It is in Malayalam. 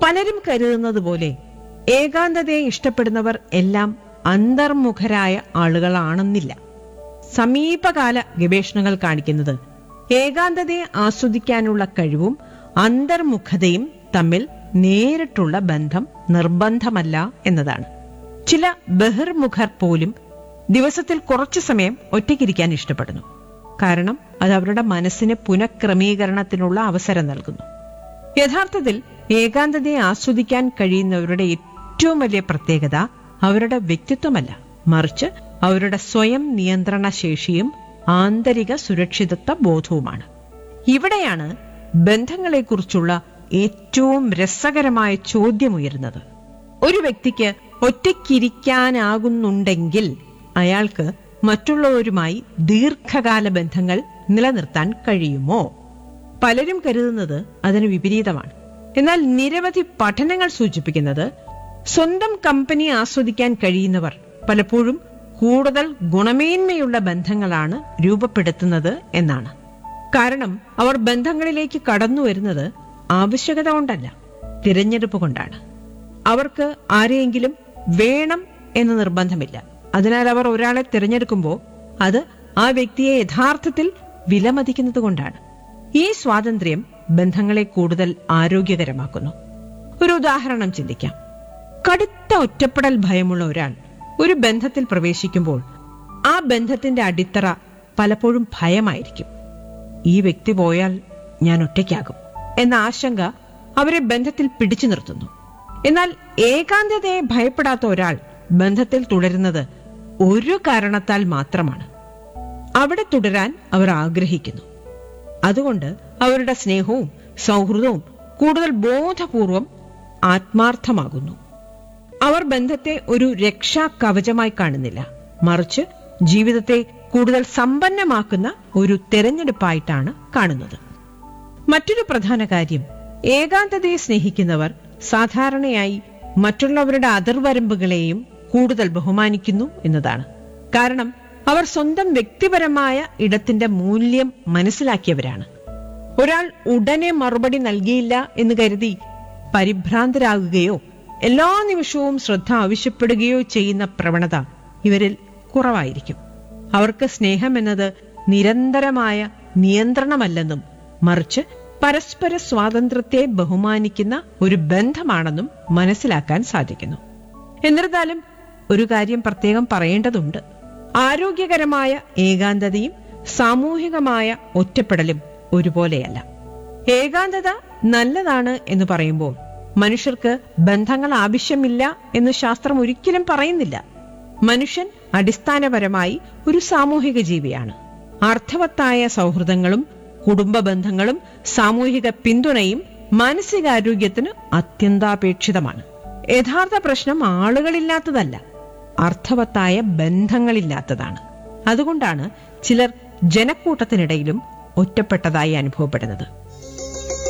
പലരും കരുതുന്നത് പോലെ ഏകാന്തതയെ ഇഷ്ടപ്പെടുന്നവർ എല്ലാം അന്തർമുഖരായ ആളുകളാണെന്നില്ല സമീപകാല ഗവേഷണങ്ങൾ കാണിക്കുന്നത് ഏകാന്തതയെ ആസ്വദിക്കാനുള്ള കഴിവും അന്തർമുഖതയും തമ്മിൽ നേരിട്ടുള്ള ബന്ധം നിർബന്ധമല്ല എന്നതാണ് ചില ബഹിർമുഖർ പോലും ദിവസത്തിൽ കുറച്ചു സമയം ഒറ്റയ്ക്കിരിക്കാൻ ഇഷ്ടപ്പെടുന്നു കാരണം അത് അവരുടെ മനസ്സിന് പുനഃക്രമീകരണത്തിനുള്ള അവസരം നൽകുന്നു യഥാർത്ഥത്തിൽ ഏകാന്തതയെ ആസ്വദിക്കാൻ കഴിയുന്നവരുടെ ഏറ്റവും വലിയ പ്രത്യേകത അവരുടെ വ്യക്തിത്വമല്ല മറിച്ച് അവരുടെ സ്വയം നിയന്ത്രണ ശേഷിയും ആന്തരിക സുരക്ഷിതത്വ ബോധവുമാണ് ഇവിടെയാണ് ബന്ധങ്ങളെക്കുറിച്ചുള്ള ഏറ്റവും രസകരമായ ചോദ്യം ഉയരുന്നത് ഒരു വ്യക്തിക്ക് ഒറ്റയ്ക്കിരിക്കാനാകുന്നുണ്ടെങ്കിൽ അയാൾക്ക് മറ്റുള്ളവരുമായി ദീർഘകാല ബന്ധങ്ങൾ നിലനിർത്താൻ കഴിയുമോ പലരും കരുതുന്നത് അതിന് വിപരീതമാണ് എന്നാൽ നിരവധി പഠനങ്ങൾ സൂചിപ്പിക്കുന്നത് സ്വന്തം കമ്പനി ആസ്വദിക്കാൻ കഴിയുന്നവർ പലപ്പോഴും കൂടുതൽ ഗുണമേന്മയുള്ള ബന്ധങ്ങളാണ് രൂപപ്പെടുത്തുന്നത് എന്നാണ് കാരണം അവർ ബന്ധങ്ങളിലേക്ക് കടന്നു വരുന്നത് ആവശ്യകത കൊണ്ടല്ല തിരഞ്ഞെടുപ്പ് കൊണ്ടാണ് അവർക്ക് ആരെയെങ്കിലും വേണം എന്ന് നിർബന്ധമില്ല അതിനാൽ അവർ ഒരാളെ തിരഞ്ഞെടുക്കുമ്പോൾ അത് ആ വ്യക്തിയെ യഥാർത്ഥത്തിൽ വിലമതിക്കുന്നത് കൊണ്ടാണ് ഈ സ്വാതന്ത്ര്യം ബന്ധങ്ങളെ കൂടുതൽ ആരോഗ്യകരമാക്കുന്നു ഒരു ഉദാഹരണം ചിന്തിക്കാം കടുത്ത ഒറ്റപ്പെടൽ ഭയമുള്ള ഒരാൾ ഒരു ബന്ധത്തിൽ പ്രവേശിക്കുമ്പോൾ ആ ബന്ധത്തിന്റെ അടിത്തറ പലപ്പോഴും ഭയമായിരിക്കും ഈ വ്യക്തി പോയാൽ ഞാൻ ഒറ്റയ്ക്കാകും എന്ന ആശങ്ക അവരെ ബന്ധത്തിൽ പിടിച്ചു നിർത്തുന്നു എന്നാൽ ഏകാന്തതയെ ഭയപ്പെടാത്ത ഒരാൾ ബന്ധത്തിൽ തുടരുന്നത് ഒരു കാരണത്താൽ മാത്രമാണ് അവിടെ തുടരാൻ അവർ ആഗ്രഹിക്കുന്നു അതുകൊണ്ട് അവരുടെ സ്നേഹവും സൗഹൃദവും കൂടുതൽ ബോധപൂർവം ആത്മാർത്ഥമാകുന്നു അവർ ബന്ധത്തെ ഒരു രക്ഷാ കവചമായി കാണുന്നില്ല മറിച്ച് ജീവിതത്തെ കൂടുതൽ സമ്പന്നമാക്കുന്ന ഒരു തെരഞ്ഞെടുപ്പായിട്ടാണ് കാണുന്നത് മറ്റൊരു പ്രധാന കാര്യം ഏകാന്തതയെ സ്നേഹിക്കുന്നവർ സാധാരണയായി മറ്റുള്ളവരുടെ അതിർവരമ്പുകളെയും കൂടുതൽ ബഹുമാനിക്കുന്നു എന്നതാണ് കാരണം അവർ സ്വന്തം വ്യക്തിപരമായ ഇടത്തിന്റെ മൂല്യം മനസ്സിലാക്കിയവരാണ് ഒരാൾ ഉടനെ മറുപടി നൽകിയില്ല എന്ന് കരുതി പരിഭ്രാന്തരാകുകയോ എല്ലാ നിമിഷവും ശ്രദ്ധ ആവശ്യപ്പെടുകയോ ചെയ്യുന്ന പ്രവണത ഇവരിൽ കുറവായിരിക്കും അവർക്ക് സ്നേഹം എന്നത് നിരന്തരമായ നിയന്ത്രണമല്ലെന്നും മറിച്ച് പരസ്പര സ്വാതന്ത്ര്യത്തെ ബഹുമാനിക്കുന്ന ഒരു ബന്ധമാണെന്നും മനസ്സിലാക്കാൻ സാധിക്കുന്നു എന്നിരുന്നാലും ഒരു കാര്യം പ്രത്യേകം പറയേണ്ടതുണ്ട് ആരോഗ്യകരമായ ഏകാന്തതയും സാമൂഹികമായ ഒറ്റപ്പെടലും ഒരുപോലെയല്ല ഏകാന്തത നല്ലതാണ് എന്ന് പറയുമ്പോൾ മനുഷ്യർക്ക് ബന്ധങ്ങൾ ആവശ്യമില്ല എന്ന് ശാസ്ത്രം ഒരിക്കലും പറയുന്നില്ല മനുഷ്യൻ അടിസ്ഥാനപരമായി ഒരു സാമൂഹിക ജീവിയാണ് അർത്ഥവത്തായ സൗഹൃദങ്ങളും കുടുംബ ബന്ധങ്ങളും സാമൂഹിക പിന്തുണയും മാനസികാരോഗ്യത്തിന് അത്യന്താപേക്ഷിതമാണ് യഥാർത്ഥ പ്രശ്നം ആളുകളില്ലാത്തതല്ല അർത്ഥവത്തായ ബന്ധങ്ങളില്ലാത്തതാണ് അതുകൊണ്ടാണ് ചിലർ ജനക്കൂട്ടത്തിനിടയിലും ഒറ്റപ്പെട്ടതായി അനുഭവപ്പെടുന്നത്